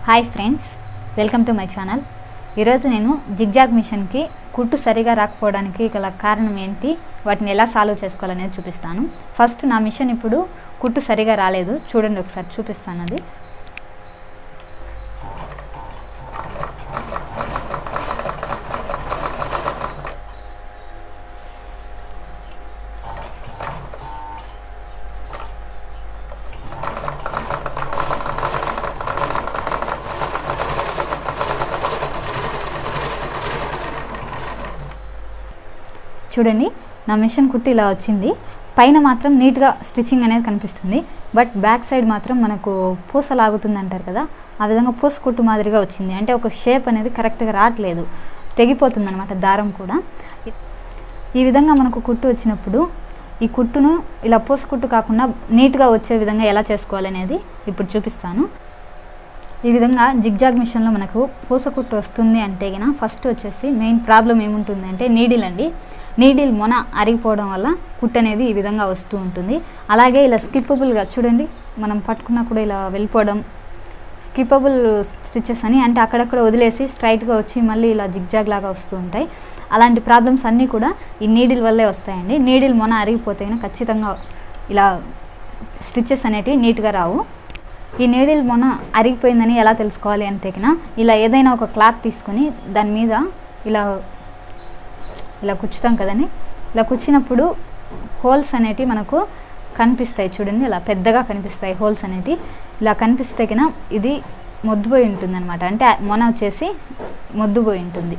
hi friends welcome to my channel ఈరోజు నేను zigzag మిషన్కి కుట్టు సరిగా రాకపోవడానికి గల కారణం ఏంటి వాటిని ఎలా సాల్వ్ చేసుకోవాలనేది చూపిస్తాను ఫస్ట్ నా మిషన్ ఇప్పుడు కుట్టు సరిగా రాలేదు చూడండి ఒకసారి చూపిస్తాను అది చూడండి నా మిషన్ కుట్టి ఇలా వచ్చింది పైన మాత్రం నీట్గా స్టిచ్చింగ్ అనేది కనిపిస్తుంది బట్ బ్యాక్ సైడ్ మాత్రం మనకు పూస లాగుతుంది అంటారు కదా ఆ విధంగా పూస కుట్టు మాదిరిగా వచ్చింది అంటే ఒక షేప్ అనేది కరెక్ట్గా రావట్లేదు తెగిపోతుంది అనమాట దారం కూడా ఈ విధంగా మనకు కుట్టు వచ్చినప్పుడు ఈ కుట్టును ఇలా పూస కుట్టు కాకుండా నీట్గా వచ్చే విధంగా ఎలా చేసుకోవాలి అనేది ఇప్పుడు చూపిస్తాను ఈ విధంగా జిగ్జాగ్ మిషన్లో మనకు పూస కుట్టు వస్తుంది అంటే గిన ఫస్ట్ వచ్చేసి మెయిన్ ప్రాబ్లం ఏముంటుంది అంటే నీడిల్ అండి నీడిల్ మొన అరిగిపోవడం వల్ల కుట్ అనేది ఈ విధంగా వస్తూ ఉంటుంది అలాగే ఇలా స్కిప్పబుల్గా చూడండి మనం పట్టుకున్నా కూడా ఇలా వెళ్ళిపోవడం స్కిప్పబుల్ స్టిచెస్ అని అంటే అక్కడక్కడ వదిలేసి స్ట్రైట్గా వచ్చి మళ్ళీ ఇలా జిగ్జాగ్ లాగా వస్తూ ఉంటాయి అలాంటి ప్రాబ్లమ్స్ అన్నీ కూడా ఈ నీడిల్ వల్లే వస్తాయండి నీడిల్ మొన అరిగిపోతే కనుక ఖచ్చితంగా ఇలా స్టిచెస్ అనేటివి నీట్గా రావు ఈ నీడిల్ మొన అరిగిపోయిందని ఎలా తెలుసుకోవాలి అంటే కన్నా ఇలా ఏదైనా ఒక క్లాత్ తీసుకొని దాని మీద ఇలా ఇలా కుచ్చుతాం కదండి ఇలా కుచ్చినప్పుడు హోల్స్ అనేటివి మనకు కనిపిస్తాయి చూడండి ఇలా పెద్దగా కనిపిస్తాయి హోల్స్ అనేటివి ఇలా కనిపిస్తే కన్నా ఇది మొద్దుపోయి ఉంటుంది అనమాట అంటే మొన వచ్చేసి మొద్దుపోయి ఉంటుంది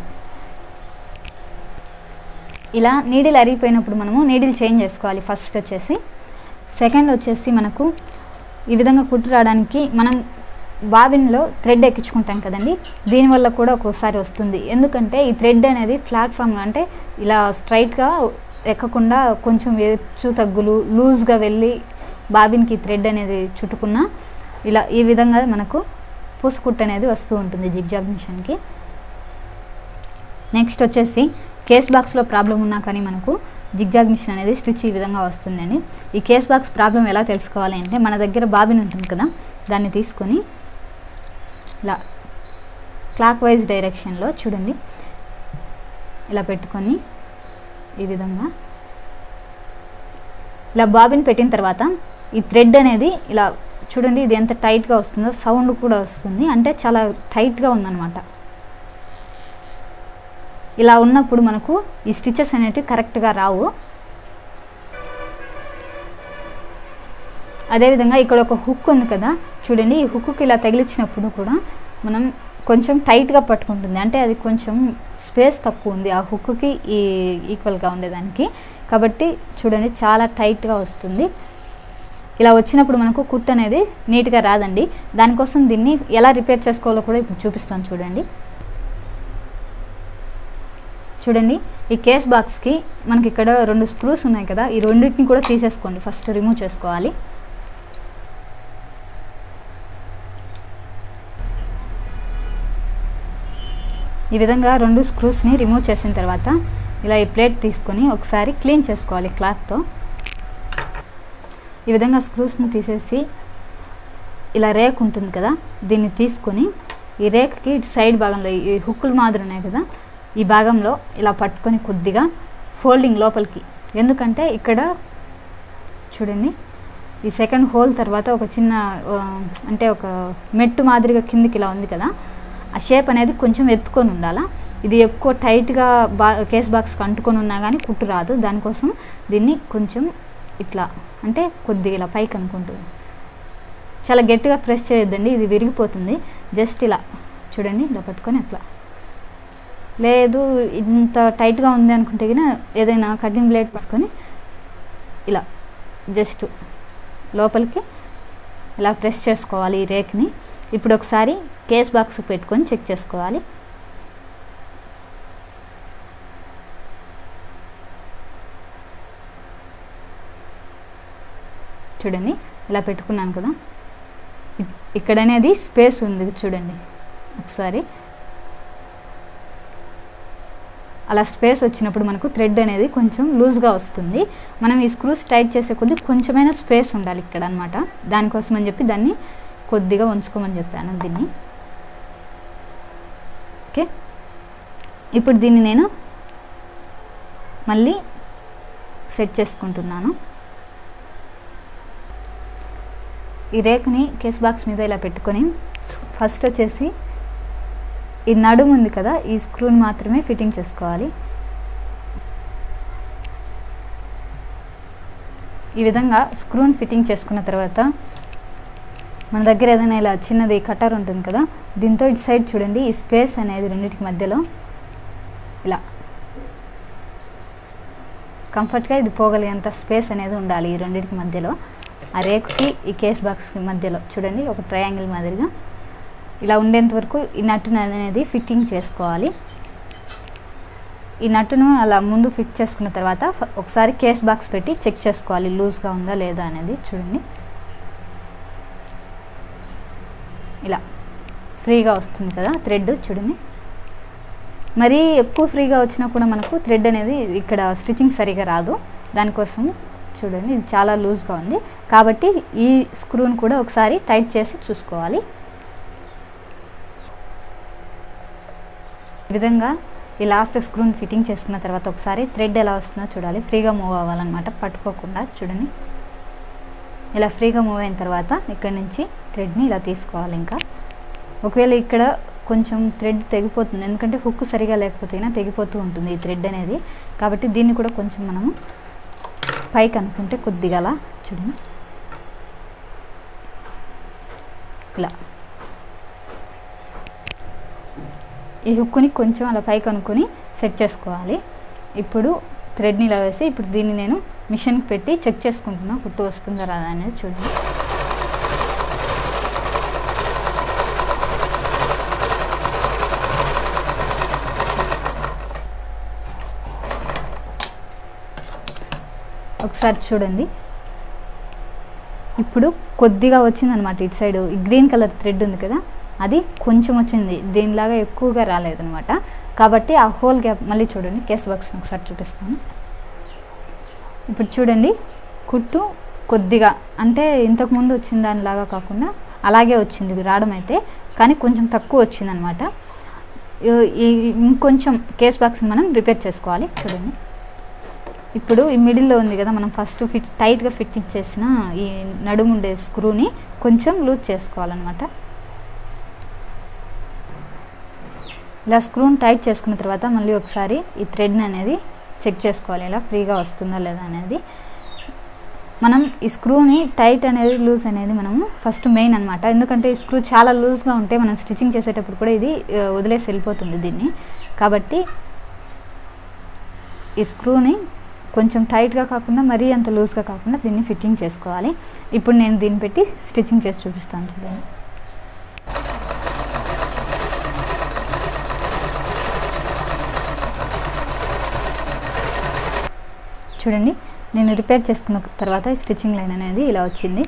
ఇలా నీడిల్ అరిగిపోయినప్పుడు మనము నీడిల్ చేంజ్ చేసుకోవాలి ఫస్ట్ వచ్చేసి సెకండ్ వచ్చేసి మనకు ఈ విధంగా కుట్టు రావడానికి మనం బాబిన్లో థ్రెడ్ ఎక్కించుకుంటాం కదండి దీనివల్ల కూడా ఒక్కోసారి వస్తుంది ఎందుకంటే ఈ థ్రెడ్ అనేది ప్లాట్ఫామ్ అంటే ఇలా స్ట్రైట్గా ఎక్కకుండా కొంచెం ఎచ్చు తగ్గులు లూజ్గా వెళ్ళి బాబిన్కి థ్రెడ్ అనేది చుట్టుకున్న ఇలా ఈ విధంగా మనకు పూసుకుట్టు అనేది వస్తూ ఉంటుంది జిగ్జాగ్ మిషన్కి నెక్స్ట్ వచ్చేసి కేస్ బాక్స్లో ప్రాబ్లం ఉన్నా కానీ మనకు జిగ్జాగ్ మిషన్ అనేది స్టిచ్ ఈ విధంగా వస్తుందండి ఈ కేస్ బాక్స్ ప్రాబ్లం ఎలా తెలుసుకోవాలి అంటే మన దగ్గర బాబిన్ ఉంటుంది కదా దాన్ని తీసుకొని ఇలా క్లాక్ వైజ్ డైరెక్షన్లో చూడండి ఇలా పెట్టుకొని ఈ విధంగా ఇలా బాబిన్ పెట్టిన తర్వాత ఈ థ్రెడ్ అనేది ఇలా చూడండి ఇది ఎంత టైట్గా వస్తుందో సౌండ్ కూడా వస్తుంది అంటే చాలా టైట్గా ఉందన్నమాట ఇలా ఉన్నప్పుడు మనకు ఈ స్టిచెస్ అనేటివి కరెక్ట్గా రావు అదేవిధంగా ఇక్కడ ఒక హుక్ ఉంది కదా చూడండి ఈ హుక్కి ఇలా తగిలించినప్పుడు కూడా మనం కొంచెం టైట్గా పట్టుకుంటుంది అంటే అది కొంచెం స్పేస్ తక్కువ ఉంది ఆ హుక్కి ఈ ఈక్వల్గా ఉండేదానికి కాబట్టి చూడండి చాలా టైట్గా వస్తుంది ఇలా వచ్చినప్పుడు మనకు కుట్ అనేది నీట్గా రాదండి దానికోసం దీన్ని ఎలా రిపేర్ చేసుకోవాలో కూడా ఇప్పుడు చూపిస్తాను చూడండి చూడండి ఈ కేస్ బాక్స్కి మనకి ఇక్కడ రెండు స్క్రూస్ ఉన్నాయి కదా ఈ రెండింటిని కూడా తీసేసుకోండి ఫస్ట్ రిమూవ్ చేసుకోవాలి ఈ విధంగా రెండు స్క్రూస్ని రిమూవ్ చేసిన తర్వాత ఇలా ఈ ప్లేట్ తీసుకొని ఒకసారి క్లీన్ చేసుకోవాలి క్లాత్తో ఈ విధంగా స్క్రూస్ని తీసేసి ఇలా రేక్ ఉంటుంది కదా దీన్ని తీసుకొని ఈ రేక్కి సైడ్ భాగంలో ఈ హుక్కులు మాదిరి ఉన్నాయి కదా ఈ భాగంలో ఇలా పట్టుకొని కొద్దిగా ఫోల్డింగ్ లోపలికి ఎందుకంటే ఇక్కడ చూడండి ఈ సెకండ్ హోల్ తర్వాత ఒక చిన్న అంటే ఒక మెట్టు మాదిరిగా కిందికి ఇలా ఉంది కదా ఆ షేప్ అనేది కొంచెం ఎత్తుకొని ఉండాలా ఇది ఎక్కువ టైట్గా బా కేస్ బాక్స్కి అంటుకొని ఉన్నా కానీ కుట్టు రాదు దానికోసం దీన్ని కొంచెం ఇట్లా అంటే కొద్దిగా ఇలా పైకి అనుకుంటుంది చాలా గట్టిగా ప్రెస్ చేయొద్దండి ఇది విరిగిపోతుంది జస్ట్ ఇలా చూడండి ఇలా పట్టుకొని అట్లా లేదు ఇంత టైట్గా ఉంది అనుకుంటే కన్నా ఏదైనా కటింగ్ బ్లేడ్ తీసుకొని ఇలా జస్ట్ లోపలికి ఇలా ప్రెస్ చేసుకోవాలి ఈ రేక్ని ఇప్పుడు ఒకసారి కేస్ బాక్స్ పెట్టుకొని చెక్ చేసుకోవాలి చూడండి ఇలా పెట్టుకున్నాను కదా ఇక్కడ అనేది స్పేస్ ఉంది చూడండి ఒకసారి అలా స్పేస్ వచ్చినప్పుడు మనకు థ్రెడ్ అనేది కొంచెం లూజ్గా వస్తుంది మనం ఈ స్క్రూస్ టైట్ చేసే కొద్దీ కొంచెమైనా స్పేస్ ఉండాలి ఇక్కడ అనమాట దానికోసం అని చెప్పి దాన్ని కొద్దిగా ఉంచుకోమని చెప్పాను దీన్ని ఓకే ఇప్పుడు దీన్ని నేను మళ్ళీ సెట్ చేసుకుంటున్నాను ఈ రేకుని కేస్ బాక్స్ మీద ఇలా పెట్టుకొని ఫస్ట్ వచ్చేసి ఈ నడుము ఉంది కదా ఈ స్క్రూని మాత్రమే ఫిట్టింగ్ చేసుకోవాలి ఈ విధంగా స్క్రూని ఫిట్టింగ్ చేసుకున్న తర్వాత మన దగ్గర ఏదైనా ఇలా చిన్నది కటర్ ఉంటుంది కదా దీంతో ఇటు సైడ్ చూడండి ఈ స్పేస్ అనేది రెండింటికి మధ్యలో ఇలా కంఫర్ట్గా ఇది పోగలిగేంత స్పేస్ అనేది ఉండాలి ఈ రెండింటికి మధ్యలో ఆ రేకుకి ఈ కేస్ బాక్స్కి మధ్యలో చూడండి ఒక ట్రయాంగిల్ మాదిరిగా ఇలా ఉండేంత వరకు ఈ నట్టును అనేది ఫిట్టింగ్ చేసుకోవాలి ఈ నట్టును అలా ముందు ఫిట్ చేసుకున్న తర్వాత ఫ- ఒకసారి కేస్ బాక్స్ పెట్టి చెక్ చేసుకోవాలి లూజ్గా ఉందా లేదా అనేది చూడండి ఇలా ఫ్రీగా వస్తుంది కదా థ్రెడ్ చూడండి మరీ ఎక్కువ ఫ్రీగా వచ్చినా కూడా మనకు థ్రెడ్ అనేది ఇక్కడ స్టిచ్చింగ్ సరిగా రాదు దానికోసం చూడండి ఇది చాలా లూజ్గా ఉంది కాబట్టి ఈ స్క్రూని కూడా ఒకసారి టైట్ చేసి చూసుకోవాలి ఈ విధంగా ఈ లాస్ట్ స్క్రూని ఫిట్టింగ్ చేసుకున్న తర్వాత ఒకసారి థ్రెడ్ ఎలా వస్తుందో చూడాలి ఫ్రీగా మూవ్ అవ్వాలన్నమాట పట్టుకోకుండా చూడండి ఇలా ఫ్రీగా మూవ్ అయిన తర్వాత ఇక్కడ నుంచి థ్రెడ్ని ఇలా తీసుకోవాలి ఇంకా ఒకవేళ ఇక్కడ కొంచెం థ్రెడ్ తెగిపోతుంది ఎందుకంటే హుక్ సరిగా లేకపోతే అయినా తెగిపోతూ ఉంటుంది ఈ థ్రెడ్ అనేది కాబట్టి దీన్ని కూడా కొంచెం మనము పైకి అనుకుంటే కొద్దిగా అలా చూడండి ఇలా ఈ హుక్ని కొంచెం అలా పైకి అనుకొని సెట్ చేసుకోవాలి ఇప్పుడు థ్రెడ్ని ఇలా వేసి ఇప్పుడు దీన్ని నేను మిషన్కి పెట్టి చెక్ చేసుకుంటున్నా కుట్టు వస్తుందా రాదా అనేది చూడండి ఒకసారి చూడండి ఇప్పుడు కొద్దిగా వచ్చిందనమాట ఇటు సైడ్ ఈ గ్రీన్ కలర్ థ్రెడ్ ఉంది కదా అది కొంచెం వచ్చింది దీనిలాగా ఎక్కువగా రాలేదనమాట కాబట్టి ఆ హోల్ గ్యాప్ మళ్ళీ చూడండి కేస్ బాక్స్ని ఒకసారి చూపిస్తాను ఇప్పుడు చూడండి కుట్టు కొద్దిగా అంటే ఇంతకు ముందు వచ్చిన దానిలాగా కాకుండా అలాగే వచ్చింది ఇది రావడం అయితే కానీ కొంచెం తక్కువ వచ్చింది అనమాట ఈ ఇంకొంచెం కేస్ బాక్స్ని మనం రిపేర్ చేసుకోవాలి చూడండి ఇప్పుడు ఈ మిడిల్లో ఉంది కదా మనం ఫస్ట్ ఫిట్ టైట్గా ఫిట్టింగ్ చేసిన ఈ నడుము ఉండే స్క్రూని కొంచెం లూజ్ చేసుకోవాలన్నమాట ఇలా స్క్రూని టైట్ చేసుకున్న తర్వాత మళ్ళీ ఒకసారి ఈ థ్రెడ్ని అనేది చెక్ చేసుకోవాలి ఇలా ఫ్రీగా వస్తుందా లేదా అనేది మనం ఈ స్క్రూని టైట్ అనేది లూజ్ అనేది మనము ఫస్ట్ మెయిన్ అనమాట ఎందుకంటే ఈ స్క్రూ చాలా లూజ్గా ఉంటే మనం స్టిచ్చింగ్ చేసేటప్పుడు కూడా ఇది ఆ, వదిలేసి వెళ్ళిపోతుంది దీన్ని కాబట్టి ఈ స్క్రూని కొంచెం టైట్గా కాకుండా మరీ అంత లూజ్గా కాకుండా దీన్ని ఫిట్టింగ్ చేసుకోవాలి ఇప్పుడు నేను దీన్ని పెట్టి స్టిచ్చింగ్ చేసి చూపిస్తాను చూడండి చూడండి నేను రిపేర్ చేసుకున్న తర్వాత ఈ స్టిచ్చింగ్ లైన్ అనేది ఇలా వచ్చింది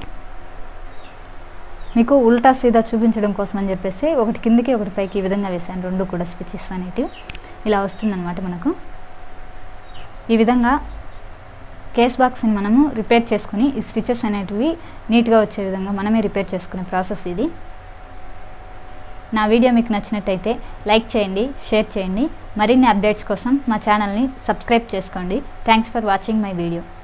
మీకు ఉల్టా సీదా చూపించడం కోసం అని చెప్పేసి ఒకటి కిందికి ఒకటి పైకి ఈ విధంగా వేసాను రెండు కూడా స్టిచెస్ అనేటివి ఇలా వస్తుందన్నమాట మనకు ఈ విధంగా కేస్ బాక్స్ని మనము రిపేర్ చేసుకుని ఈ స్టిచెస్ అనేటివి నీట్గా వచ్చే విధంగా మనమే రిపేర్ చేసుకునే ప్రాసెస్ ఇది నా వీడియో మీకు నచ్చినట్టయితే లైక్ చేయండి షేర్ చేయండి మరిన్ని అప్డేట్స్ కోసం మా ఛానల్ని సబ్స్క్రైబ్ చేసుకోండి thanks for watching my video